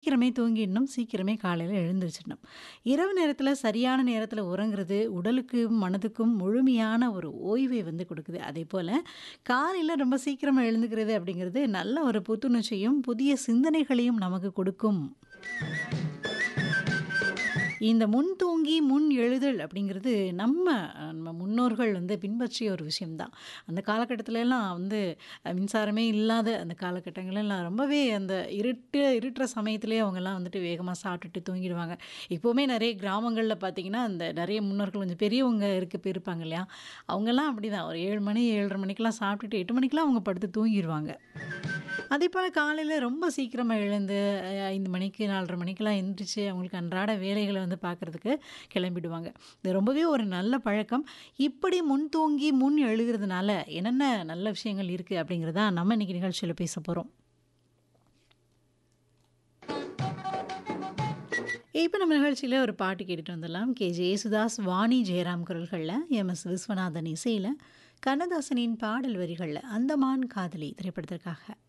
சீக்கிரமே தூங்கிடணும், சீக்கிரமே காலையில எழுந்திரிச்சிடணும். இரவு நேரத்தில சரியான நேரத்தில உறங்குறது உடலுக்கும், மனதுக்கும் முழுமையான ஒரு ஓய்வை வந்து குடுக்குது. அதேபோல காலையில ரொம்ப சீக்கிரமா எழுந்துக்கிறது அப்படிங்கிறது நல்ல ஒரு புத்துணர்ச்சியும், புதிய சிந்தனைகளையும் நமக்கு கொடுக்கும். இந்த முன் தூங்கி, முன் எழுதல் அப்படிங்கிறது நம்ம நம்ம முன்னோர்கள் வந்து பின்பற்றிய ஒரு விஷயம் தான். அந்த காலகட்டத்திலலாம் வந்து அ மின்சாரமே இல்லாத அந்த காலகட்டங்களெல்லாம் ரொம்பவே அந்த இருட்டு இருட்டுற சமயத்திலேயே அவங்கலாம் வந்துட்டு வேகமா சாப்பிட்டுட்டு தூங்கிடுவாங்க. இப்பவுமே நெறைய கிராமங்கள்ல பார்த்தீங்கன்னா, அந்த நெறைய முன்னோர்கள் கொஞ்சம் பெரியவங்க இருக்க பேர் இருப்பாங்க இல்லையா? அவங்கலாம் அப்படிதான். ஒரு 7 மணி 7:30 மணிக்கெல்லாம் சாப்பிட்டுட்டு 8 மணிக்கெல்லாம் அவங்க படுத்து தூங்கிருவாங்க. அதேபோல காலையில ரொம்ப சீக்கிரமா எழுந்து அ 5 மணிக்கு 4:30 மணிக்கெல்லாம் எந்திரிச்சு அவங்களுக்கு அன்றாட வேலைகள வந்து பார்க்கறதுக்கு கிளம்பிடுவாங்க. இது ரொம்பவே ஒரு நல்ல பழக்கம். இப்படி முன் தூங்கி, முன் எழுகிறதுனால என்னென்ன நல்ல விஷயங்கள் இருக்கு அப்படிங்கிறத நம்ம இன்னைக்கு நிகழ்ச்சியில பேச போறோம். இப்ப நம்ம நிகழ்ச்சியில ஒரு பாட்டு கேட்டுட்டு வந்துடலாம். கே.ஜே. யேசுதாஸ், வாணி ஜெயராம் குரல்கள்ல, எம்.எஸ். விஸ்வநாதன் இசையில, கண்ணதாசனின் பாடல் வரிகள்ல "அந்தமான் காதலி" திரைப்படத்திற்காக.